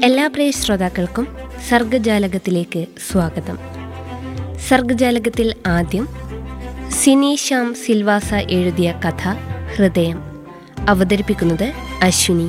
എല്ലാ പ്രിയ ശ്രോതാക്കൾക്കും സർഗജാലകത്തിലേക്ക് സ്വാഗതം സർഗജാലകത്തിൽ ആദ്യം സിനി ശ്യാം സിൽവാസ എഴുതിയ കഥ ഹൃദയം അവതരിപ്പിക്കുന്നത് അശ്വിനി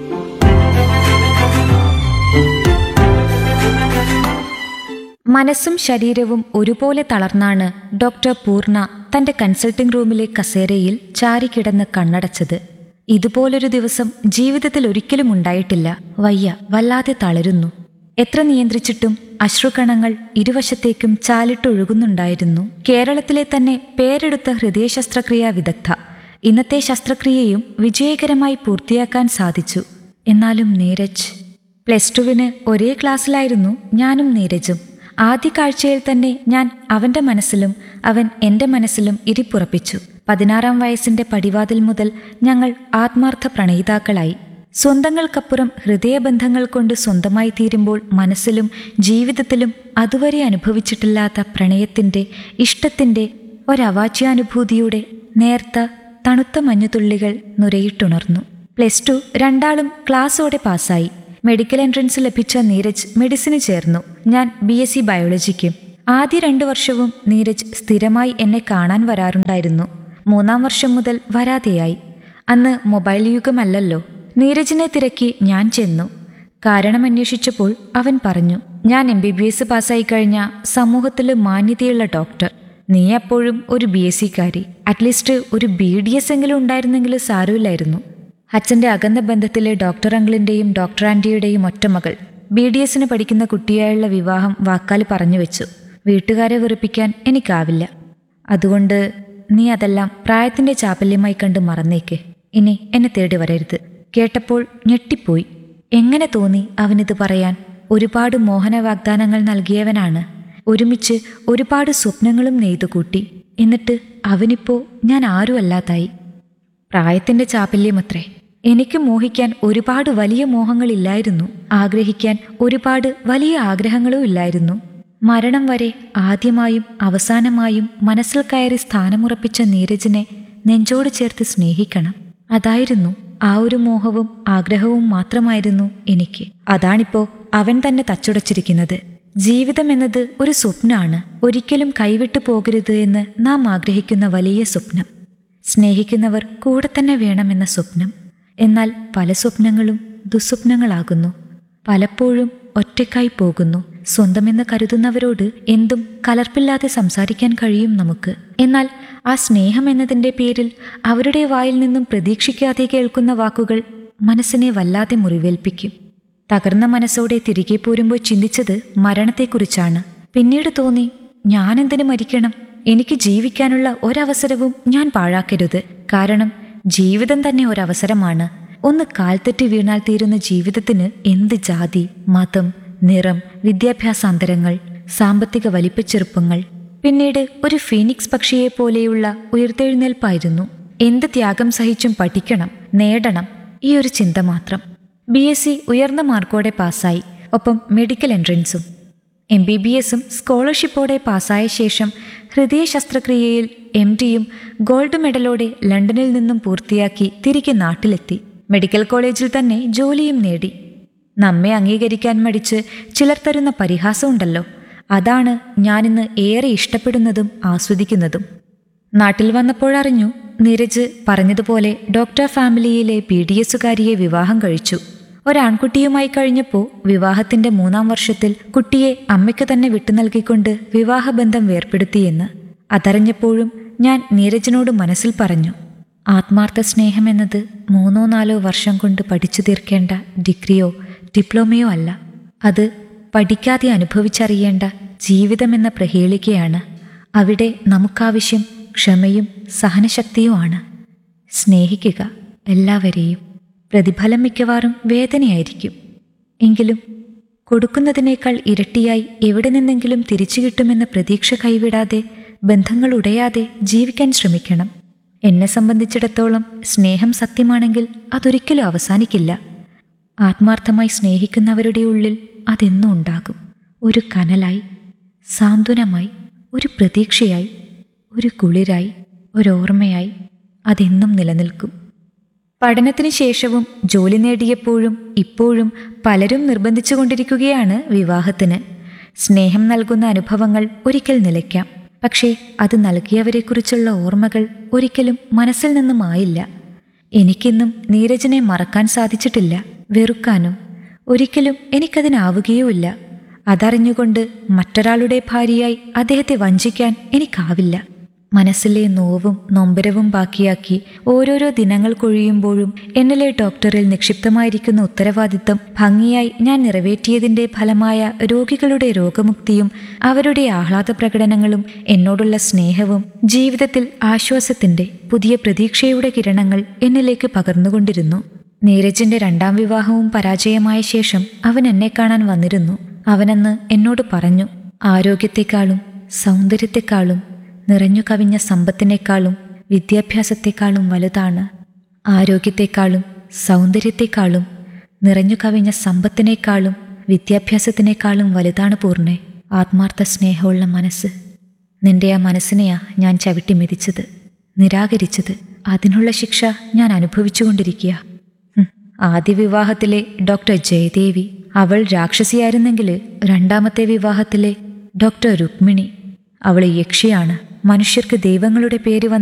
മനസ്സും ശരീരവും ഒരുപോലെ തളർന്നാണ് ഡോക്ടർ പൂർണ തന്റെ കൺസൾട്ടിംഗ് റൂമിലെ കസേരയിൽ ചാരിക്കിടന്ന് കണ്ണടച്ചത് ഇതുപോലൊരു ദിവസം ജീവിതത്തിൽ ഒരിക്കലും ഉണ്ടായിട്ടില്ല വയ്യ വല്ലാതെ തളരുന്നു എത്ര നിയന്ത്രിച്ചിട്ടും അശ്രുകണങ്ങൾ ഇരുവശത്തേക്കും ചാലിട്ടൊഴുകുന്നുണ്ടായിരുന്നു കേരളത്തിലെ തന്നെ പേരെടുത്ത ഹൃദയ ശസ്ത്രക്രിയാ വിദഗ്ധ ഇന്നത്തെ ശസ്ത്രക്രിയയും വിജയകരമായി പൂർത്തിയാക്കാൻ സാധിച്ചു എന്നാലും നീരജ് പ്ലസ് ടുവിന് ഒരേ ക്ലാസ്സിലായിരുന്നു ഞാനും നീരജും ആദ്യ കാഴ്ചയിൽ തന്നെ ഞാൻ അവന്റെ മനസ്സിലും അവൻ എന്റെ മനസ്സിലും ഇരിപ്പുറപ്പിച്ചു പതിനാറാം വയസ്സിന്റെ പടിവാതിൽ മുതൽ ഞങ്ങൾ ആത്മാർത്ഥ പ്രണയിതാക്കളായി സ്വന്തങ്ങൾക്കപ്പുറം ഹൃദയബന്ധങ്ങൾ കൊണ്ട് സ്വന്തമായി തീരുമ്പോൾ മനസ്സിലും ജീവിതത്തിലും അതുവരെ അനുഭവിച്ചിട്ടില്ലാത്ത പ്രണയത്തിന്റെ ഇഷ്ടത്തിന്റെ ഒരവാച്യാനുഭൂതിയുടെ നേർത്ത തണുത്ത മഞ്ഞുതുള്ളികൾ നുരയിട്ടുണർന്നു പ്ലസ് ടു രണ്ടാളും ക്ലാസ്സോടെ പാസ്സായി മെഡിക്കൽ എൻട്രൻസ് ലഭിച്ച നീരജ് മെഡിസിന് ചേർന്നു ഞാൻ ബി എസ് സി ബയോളജിക്കും ആദ്യ രണ്ടു വർഷവും നീരജ് സ്ഥിരമായി എന്നെ കാണാൻ വരാറുണ്ടായിരുന്നു മൂന്നാം വർഷം മുതൽ വരാതെയായി അന്ന് മൊബൈൽ യുഗമല്ലല്ലോ നീരജിനെ തിരക്കി ഞാൻ ചെന്നു കാരണം അന്വേഷിച്ചപ്പോൾ അവൻ പറഞ്ഞു ഞാൻ എം ബി ബി എസ് പാസ്സായി കഴിഞ്ഞ സമൂഹത്തിൽ മാന്യതയുള്ള ഡോക്ടർ നീ അപ്പോഴും ഒരു ബി എസ് സിക്കാരി അറ്റ്ലീസ്റ്റ് ഒരു ബി ഡി എസ് എങ്കിലും ഉണ്ടായിരുന്നെങ്കിൽ സാരമില്ലായിരുന്നു അച്ഛന്റെ അകന്ന ബന്ധത്തിലെ ഡോക്ടർ അങ്കിളിന്റെയും ഡോക്ടർ ആന്റിയുടെയും ഒറ്റമകൾ ബി ഡി എസിന് പഠിക്കുന്ന കുട്ടിയായുള്ള വിവാഹം വാക്കാല് പറഞ്ഞു വെച്ചു വീട്ടുകാരെ വെറുപ്പിക്കാൻ എനിക്കാവില്ല അതുകൊണ്ട് നീ അതെല്ലാം പ്രായത്തിന്റെ ചാപല്യമായി കണ്ട് മറന്നേക്ക് ഇനി എന്നെ തേടി വരരുത് കേട്ടപ്പോൾ ഞെട്ടിപ്പോയി എങ്ങനെ തോന്നി അവനിത് പറയാൻ ഒരുപാട് മോഹന വാഗ്ദാനങ്ങൾ നൽകിയവനാണ് ഒരുമിച്ച് ഒരുപാട് സ്വപ്നങ്ങളും നെയ്തുകൂട്ടി എന്നിട്ട് അവനിപ്പോ ഞാൻ ആരുമല്ലാതായി പ്രായത്തിന്റെ ചാപല്യമത്രേ എനിക്ക് മോഹിക്കാൻ ഒരുപാട് വലിയ മോഹങ്ങളില്ലായിരുന്നു ആഗ്രഹിക്കാൻ ഒരുപാട് വലിയ ആഗ്രഹങ്ങളും ഇല്ലായിരുന്നു മരണം വരെ ആദ്യമായും അവസാനമായും മനസ്സിൽ കയറി സ്ഥാനമുറപ്പിച്ച നീരജിനെ നെഞ്ചോട് ചേർത്ത് സ്നേഹിക്കണം അതായിരുന്നു ആ ഒരു മോഹവും ആഗ്രഹവും മാത്രമായിരുന്നു എനിക്ക് അതാണിപ്പോ അവൻ തന്നെ തച്ചുടച്ചിരിക്കുന്നത് ജീവിതം എന്നത് ഒരു സ്വപ്നമാണ് ഒരിക്കലും കൈവിട്ടു പോകരുത് എന്ന് നാം ആഗ്രഹിക്കുന്ന വലിയ സ്വപ്നം സ്നേഹിക്കുന്നവർ കൂടെ തന്നെ വേണമെന്ന സ്വപ്നം എന്നാൽ പല സ്വപ്നങ്ങളും ദുസ്വപ്നങ്ങളാകുന്നു പലപ്പോഴും ഒറ്റയ്ക്കായി പോകുന്നു സ്വന്തമെന്ന് കരുതുന്നവരോട് എന്തും കലർപ്പില്ലാതെ സംസാരിക്കാൻ കഴിയും നമുക്ക് എന്നാൽ ആ സ്നേഹം എന്നതിൻ്റെ പേരിൽ അവരുടെ വായിൽ നിന്നും പ്രതീക്ഷിക്കാതെ കേൾക്കുന്ന വാക്കുകൾ മനസ്സിനെ വല്ലാതെ മുറിവേൽപ്പിക്കും തകർന്ന മനസ്സോടെ തിരികെ പോരുമ്പോൾ ചിന്തിച്ചത് മരണത്തെക്കുറിച്ചാണ് പിന്നീട് തോന്നി ഞാനെന്തിനു മരിക്കണം എനിക്ക് ജീവിക്കാനുള്ള ഒരവസരവും ഞാൻ പാഴാക്കരുത് കാരണം ജീവിതം തന്നെ ഒരവസരമാണ് ഒന്ന് കാൽത്തെറ്റി വീണാൽ തീരുന്ന ജീവിതത്തിന് എന്ത് ജാതി മതം നിറം വിദ്യാഭ്യാസാന്തരങ്ങൾ സാമ്പത്തിക വലിപ്പച്ചെറുപ്പങ്ങൾ പിന്നീട് ഒരു ഫീനിക്സ് പക്ഷിയെ പോലെയുള്ള ഉയർത്തെഴുന്നേൽപ്പായിരുന്നു എന്ത് ത്യാഗം സഹിച്ചും പഠിക്കണം നേടണം ഈ ഒരു ചിന്ത മാത്രം ബി എസ് സി ഉയർന്ന മാർക്കോടെ പാസ്സായി ഒപ്പം മെഡിക്കൽ എൻട്രൻസും എം ബി ബി എസും സ്കോളർഷിപ്പോടെ പാസ്സായ ശേഷം ഹൃദയ ശസ്ത്രക്രിയയിൽ എം ഡിയും ഗോൾഡ് മെഡലോടെ ലണ്ടനിൽ നിന്നും പൂർത്തിയാക്കി തിരികെ നാട്ടിലെത്തി മെഡിക്കൽ കോളേജിൽ തന്നെ ജോലിയും നേടി നമ്മെ അംഗീകരിക്കാൻ മടിച്ച് ചിലർ തരുന്ന പരിഹാസമുണ്ടല്ലോ അതാണ് ഞാനിന്ന് ഏറെ ഇഷ്ടപ്പെടുന്നതും ആസ്വദിക്കുന്നതും നാട്ടിൽ വന്നപ്പോഴറിഞ്ഞു നീരജ് പറഞ്ഞതുപോലെ ഡോക്ടർ ഫാമിലിയിലെ പി ഡി എസുകാരിയെ വിവാഹം കഴിച്ചു ഒരാൺകുട്ടിയുമായി കഴിഞ്ഞപ്പോൾ വിവാഹത്തിന്റെ മൂന്നാം വർഷത്തിൽ കുട്ടിയെ അമ്മയ്ക്ക് തന്നെ വിട്ടു നൽകിക്കൊണ്ട് വിവാഹബന്ധം വേർപ്പെടുത്തിയെന്ന് അതറിഞ്ഞപ്പോഴും ഞാൻ നീരജിനോട് മനസ്സിൽ പറഞ്ഞു ആത്മാർത്ഥ സ്നേഹമെന്നത് മൂന്നോ നാലോ വർഷം കൊണ്ട് പഠിച്ചു തീർക്കേണ്ട ഡിഗ്രിയോ ഡിപ്ലോമയോ അല്ല അത് പഠിക്കാതെ അനുഭവിച്ചറിയേണ്ട ജീവിതമെന്ന പ്രഹേളികയാണ് അവിടെ നമുക്കാവശ്യം ക്ഷമയും സഹനശക്തിയുമാണ് സ്നേഹിക്കുക എല്ലാവരെയും പ്രതിഫലം മിക്കവാറും വേദനയായിരിക്കും എങ്കിലും കൊടുക്കുന്നതിനേക്കാൾ ഇരട്ടിയായി എവിടെ നിന്നെങ്കിലും തിരിച്ചു കിട്ടുമെന്ന പ്രതീക്ഷ കൈവിടാതെ ബന്ധങ്ങൾ ഉടയാതെ ജീവിക്കാൻ ശ്രമിക്കണം എന്നെ സംബന്ധിച്ചിടത്തോളം സ്നേഹം സത്യമാണെങ്കിൽ അതൊരിക്കലും അവസാനിക്കില്ല ആത്മാർത്ഥമായി സ്നേഹിക്കുന്നവരുടെ ഉള്ളിൽ അതെന്നും ഉണ്ടാകും ഒരു കനലായി സാന്ത്വനമായി ഒരു പ്രതീക്ഷയായി ഒരു കുളിരായി ഒരോർമ്മയായി അതെന്നും നിലനിൽക്കും പഠനത്തിന് ശേഷവും ജോലി നേടിയപ്പോഴും ഇപ്പോഴും പലരും നിർബന്ധിച്ചുകൊണ്ടിരിക്കുകയാണ് വിവാഹത്തിന് സ്നേഹം നൽകുന്ന അനുഭവങ്ങൾ ഒരിക്കൽ നിലയ്ക്കാം പക്ഷേ അത് നൽകിയവരെക്കുറിച്ചുള്ള ഓർമ്മകൾ ഒരിക്കലും മനസ്സിൽ നിന്നും ആയില്ല എനിക്കിന്നും നീരജിനെ മറക്കാൻ സാധിച്ചിട്ടില്ല വെറുക്കാനും ഒരിക്കലും എനിക്കതിനാവുകയുമില്ല അതറിഞ്ഞുകൊണ്ട് മറ്റൊരാളുടെ ഭാര്യയായി അദ്ദേഹത്തെ വഞ്ചിക്കാൻ എനിക്കാവില്ല മനസ്സിലെ നോവും നൊമ്പരവും ബാക്കിയാക്കി ഓരോരോ ദിനങ്ങൾ കൊഴിയുമ്പോഴും എന്നിലെ ഡോക്ടറിൽ നിക്ഷിപ്തമായിരിക്കുന്ന ഉത്തരവാദിത്തം ഭംഗിയായി ഞാൻ നിറവേറ്റിയതിന്റെ ഫലമായ രോഗികളുടെ രോഗമുക്തിയും അവരുടെ ആഹ്ലാദ പ്രകടനങ്ങളും എന്നോടുള്ള സ്നേഹവും ജീവിതത്തിൽ ആശ്വാസത്തിന്റെ പുതിയ പ്രതീക്ഷയുടെ കിരണങ്ങൾ എന്നിലേക്ക് പകർന്നുകൊണ്ടിരുന്നു നീരജിന്റെ രണ്ടാം വിവാഹവും പരാജയമായ ശേഷം അവൻ എന്നെ കാണാൻ വന്നിരുന്നു അവനന്ന് എന്നോട് പറഞ്ഞു ആരോഗ്യത്തെക്കാളും സൗന്ദര്യത്തെക്കാളും നിറഞ്ഞു കവിഞ്ഞ സമ്പത്തിനേക്കാളും വിദ്യാഭ്യാസത്തെക്കാളും വലുതാണ് ആരോഗ്യത്തെക്കാളും സൗന്ദര്യത്തെക്കാളും നിറഞ്ഞു കവിഞ്ഞ സമ്പത്തിനേക്കാളും വിദ്യാഭ്യാസത്തിനേക്കാളും വലുതാണ് പൂർണ്ണെ ആത്മാർത്ഥ സ്നേഹമുള്ള മനസ്സ് നിന്റെ ആ മനസ്സിനെയാ ഞാൻ ചവിട്ടി മെതിച്ചത് നിരാകരിച്ചത് അതിനുള്ള ശിക്ഷ ഞാൻ അനുഭവിച്ചുകൊണ്ടിരിക്കുക ഹും, ആദ്യ വിവാഹത്തിലെ ഡോക്ടർ ജയദേവി അവൾ രാക്ഷസിയായിരുന്നെങ്കിൽ രണ്ടാമത്തെ വിവാഹത്തിലെ ഡോക്ടർ രുക്മിണി അവൾ യക്ഷിയാണ് മനുഷ്യർക്ക് ദൈവങ്ങളുടെ പേര് വന്ന